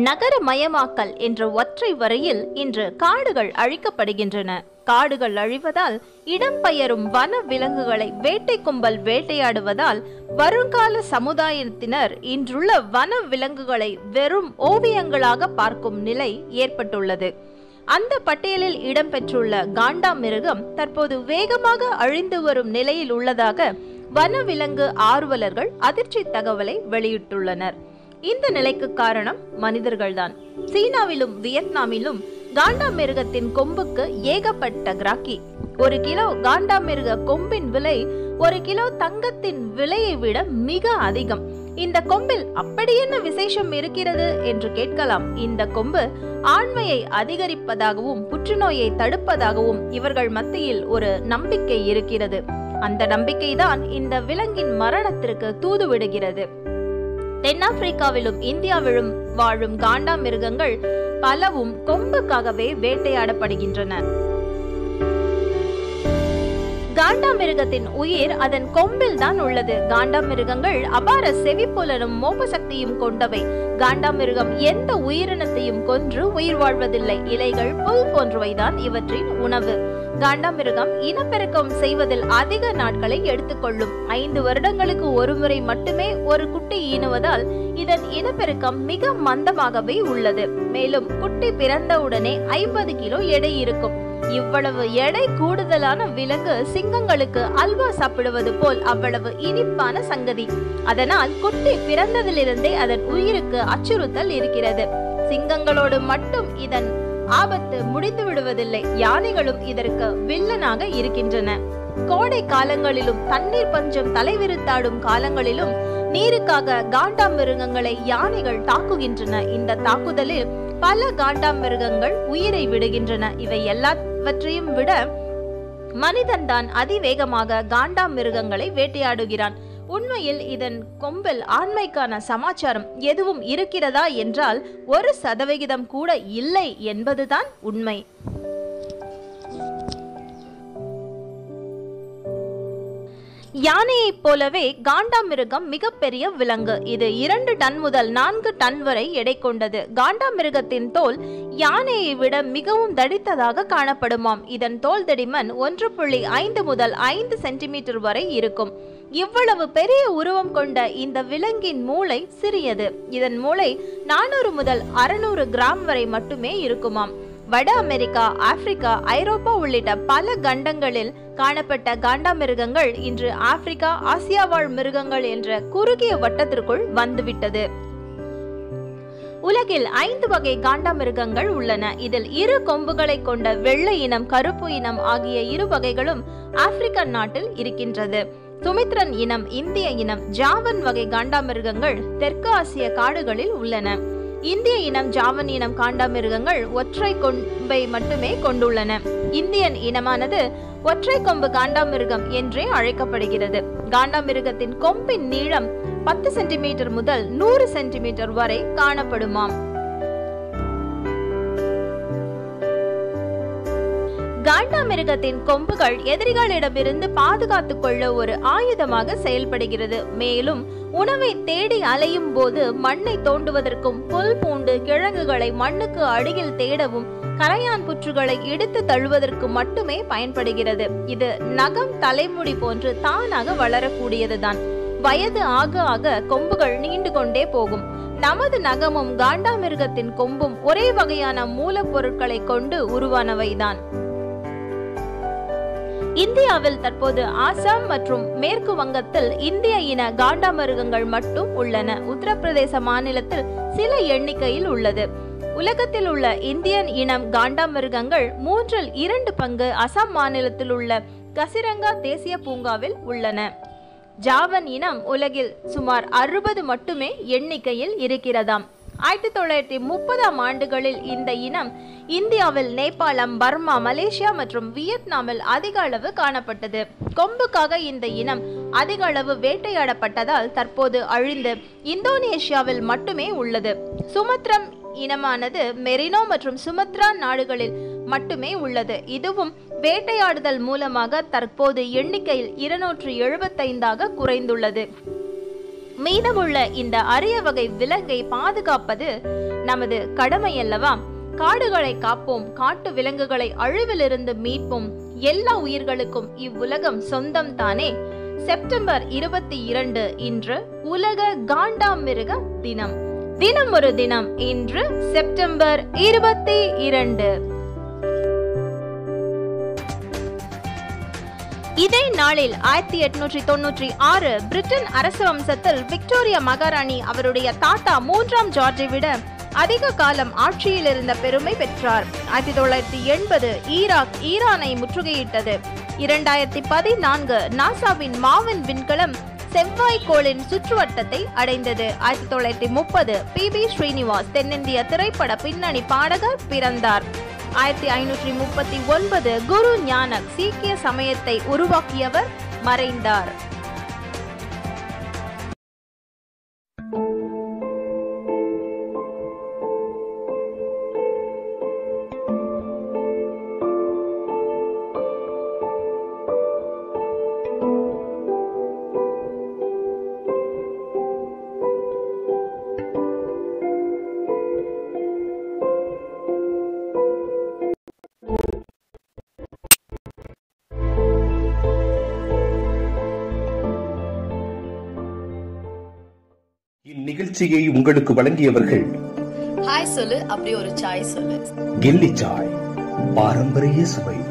நகரமயமாக்கல் என்ற ஒற்றை வரியில் இன்று காடுகள் அழிக்கப்படுகின்றன காடுகள் அழிவதால் இடம்பெயரும் வன விலங்குகளை வேட்டை கும்பல் வேட்டையாடுவதால் வருங்கால சமுதாயத்தினர் இன்றுள்ள வன விலங்குகளை வெறும் ஓவியங்களாக பார்க்கும் நிலை ஏற்பட்டுள்ளது அந்த பட்டியலில் இடம்பெற்றுள்ள காண்டாமிருகம் தற்போது வேகமாக அழிந்து வரும் நிலையில் உள்ளதாக வனவிலங்கு ஆர்வலர்கள் அதிர்ச்சி தகவலை வெளியிட்டுள்ளனர் இந்த நிலைக்கு காரணம் மனிதர்கள்தான் சீனாவிலும் வியட்நாமிலும் காண்டாமிருகத்தின் கொம்புக்கு ஏகப்பட்ட கிராக்கி ஒரு கிலோ காண்டாமிருக கொம்பின் விலை ஒரு கிலோ தங்கத்தின் விலையை விட மிக அதிகம் இந்த கொம்பில் அப்படி என்ன விசேஷம் இருக்கிறது என்று கேட்கலாம் இந்த கொம்பு ஆண்மையை அதிகரிப்பதாகவும் புற்றுநோயை தடுப்பதாகவும் இவர்கள் மத்தியில் ஒரு நம்பிக்கை இருக்கிறது அந்த நம்பிக்கைதான் இந்த விலங்கின் மரணத்திற்கு தூதுவிடுகிறது தென்னாப்பிரிக்காவிலும் இந்தியாவிலும் வாழும் காண்டாமிருகங்கள் பலவும் கொம்புக்காகவே வேட்டையாடப்படுகின்றன காண்டாமிருகத்தின் உயிர் அதன் கொம்பில் தான் உள்ளது காண்டாமிருகங்கள் அபார செவிப்புலனும் மோப்ப சக்தியும் கொண்டவை காண்டாமிருகம் எந்த உயிரினத்தையும் கொன்று உயிர் வாழ்வதில்லை இலைகள் புல் போன்றவைதான் இவற்றின் உணவு காண்டாமிருகம் இனப்பெருக்கம் செய்வதில் அதிக நாட்களை எடுத்துக்கொள்ளும் ஐந்து வருடங்களுக்கு ஒருமுறை மட்டுமே ஒரு குட்டி ஈனுவதால் இதன் இனப்பெருக்கம் மிக மந்தமாகவே உள்ளது மேலும் குட்டி பிறந்தவுடனே ஐம்பது கிலோ எடை இருக்கும் இவ்வளவு எடை கூடுதலான விலங்கு சிங்கங்களுக்கு அல்வா சாப்பிடுவது போல் அவ்வளவு இனிப்பான சங்கதி அதனால் குட்டி பிறந்ததிலிருந்தே அதன் உயிருக்கு அச்சுறுத்தல் இருக்கிறது சிங்கங்களோடு மட்டும் இதன் ஆபத்து முடிந்து விடுவதில்லை யானைகளும் இதற்கு வில்லனாக இருக்கின்றன கோடை காலங்களிலும் தண்ணீர் பஞ்சம் தலைவிரித்தாடும் காலங்களிலும் நீருக்காக காண்டாமிருகங்களை யானைகள் தாக்குகின்றன இந்த தாக்குதலில் பல காண்டாமிருகங்கள் உயிரை விடுகின்றன இவை எல்லாவற்றையும் விட மனிதன்தான் அதிவேகமாக காண்டாமிருகங்களை வேட்டையாடுகிறான் உண்மையில் இதன் கொம்பில் ஆண்மைக்கான சமாச்சாரம் எதுவும் இருக்கிறதா என்றால் ஒரு சதவிகிதம் கூட இல்லை என்பதுதான் உண்மை யானையைப் போலவே காண்டாமிருகம் மிகப்பெரிய விலங்கு இது இரண்டு டன் முதல் நான்கு டன் வரை எடை கொண்டது காண்டாமிருகத்தின் தோல் யானையை விட மிகவும் தடித்ததாக காணப்படுமாம் இதன் தோல் தடிமன் ஒன்று புள்ளி ஐந்து முதல் ஐந்து சென்டிமீட்டர் வரை இருக்கும் இவ்வளவு பெரிய உருவம் கொண்ட இந்த விலங்கின் மூளை சிறியது இதன் மூளை நானூறு முதல் அறுநூறு கிராம் வரை மட்டுமே இருக்குமாம் வட அமெரிக்கா ஆப்பிரிக்கா ஐரோப்பா உள்ளிட்ட பல கண்டங்களில் காணப்பட்ட காண்டாமிருகங்கள் இன்று ஆப்பிரிக்கா ஆசியா வாழ் மிருகங்கள் என்ற குறுகிய வட்டத்திற்குள் வந்துவிட்டது உலகில் ஐந்து வகை காண்டாமிருகங்கள் உள்ளன இதில் இரு கொம்புகளை கொண்ட வெள்ளை இனம் கருப்பு இனம் ஆகிய இரு வகைகளும் ஆப்பிரிக்க நாட்டில் இருக்கின்றது சுமித்ரன் இனம் இந்திய இனம் ஜாவன் வகை காண்டாமிருகங்கள் தெற்கு ஆசிய காடுகளில் உள்ளன இந்திய இனம் ஜாவன் இனம் காண்டாமிருகங்கள் ஒற்றை கொம்பை மட்டுமே கொண்டுள்ளன இந்தியன் இனமானது ஒற்றை கொம்பு காண்டாமிருகம் என்றே அழைக்கப்படுகிறது காண்டாமிருகத்தின் கொம்பின் நீளம் பத்து சென்டிமீட்டர் முதல் நூறு சென்டிமீட்டர் வரை காணப்படுமாம் காண்டாமிருகத்தின் கொம்புகள் எதிரிகளிடமிருந்து பாதுகாத்துக் கொள்ள ஒரு ஆயுதமாக செயல்படுகிறது மேலும் உணவை தேடி அலையும் போது மண்ணை தோண்டுவதற்கும் புல் பூண்டு கிழங்குகளை மண்ணுக்கு அடியில் தேடவும் கரையான் புற்றுகளை இடித்து தழுவதற்கு மட்டுமே பயன்படுகிறது இது நகம் தலைமுடி போன்று தானாக வளரக்கூடியதுதான் வயது ஆக ஆக கொம்புகள் நீண்டு கொண்டே போகும் நமது நகமும் காண்டாமிருகத்தின் கொம்பும் ஒரே வகையான மூலப்பொருட்களை கொண்டு உருவானவைதான் இந்தியாவில் தற்போது ஆசாம் மற்றும் மேற்கு வங்கத்தில் இந்திய இன காண்டாமிருகங்கள் மட்டும் உள்ளன உத்தரப்பிரதேச மாநிலத்தில் சில எண்ணிக்கையில் உள்ளது உலகத்தில் உள்ள இந்தியன் இனம் காண்டாமிருகங்கள் மூன்றில் இரண்டு பங்கு அசாம் மாநிலத்தில் உள்ள கசிரங்கா தேசிய பூங்காவில் உள்ளன ஜாவன் இனம் உலகில் சுமார் அறுபது மட்டுமே எண்ணிக்கையில் இருக்கிறதாம் ஆயிரத்தி தொள்ளாயிரத்தி முப்பதாம் ஆண்டுகளில் இந்த இனம் இந்தியாவில் நேபாளம் பர்மா மலேசியா மற்றும் வியட்நாமில் அதிக அளவு காணப்பட்டது கொம்புக்காக இந்த இனம் அதிக அளவு வேட்டையாடப்பட்டதால் தற்போது அழிந்து இந்தோனேஷியாவில் மட்டுமே உள்ளது சுமத்ரம் இனமானது மெரினோ மற்றும் சுமத்ரா நாடுகளில் மட்டுமே உள்ளது இதுவும் வேட்டையாடுதல் மூலமாக தற்போது எண்ணிக்கையில் இருநூற்று எழுபத்தைந்தாக குறைந்துள்ளது மீதமுள்ள இந்த அரிய வகை விலங்கை பாதுகாப்பது நமது கடமை அல்லவா காடுகளை காப்போம் காட்டு விலங்குகளை அழிவிலிருந்து மீட்போம் எல்லா உயிர்களுக்கும் இவ்வுலகம் சொந்தம் தானே செப்டம்பர் இருபத்தி இரண்டு இன்று உலக காண்டாமிருக தினம் தினம் ஒரு தினம் இன்று செப்டம்பர் இருபத்தி இரண்டு இதே நாளில் ஆயிரத்தி எட்நூற்றி தொன்னூற்றி ஆறு பிரிட்டன் அரச வம்சத்தில் விக்டோரியா மகாராணி அவருடைய தாத்தா மூன்றாம் ஜார்ஜை விட அதிக காலம் ஆட்சியில் இருந்த பெருமை பெற்றார் ஆயிரத்தி தொள்ளாயிரத்தி எண்பது ஈராக் ஈரானை முற்றுகையிட்டது இரண்டாயிரத்தி பதினான்கு நாசாவின் மாவின் விண்கலம் செவ்வாய் கோளின் சுற்றுவட்டத்தை அடைந்தது ஆயிரத்தி தொள்ளாயிரத்தி முப்பது பி பி ஸ்ரீனிவாஸ் தென்னிந்திய திரைப்பட பின்னணி பாடகர் பிறந்தார் ஆயிரத்தி ஐநூற்றி முப்பத்தி ஒன்பது குரு ஞானக் சீக்கிய சமயத்தை உருவாக்கியவர் மறைந்தார் இந்நிகழ்ச்சியை உங்களுக்கு வழங்கியவர்கள் ஹாய் சொல்லு அப்படி ஒரு சாய் சொல்லு கில்லி சாய் பாரம்பரிய சுவை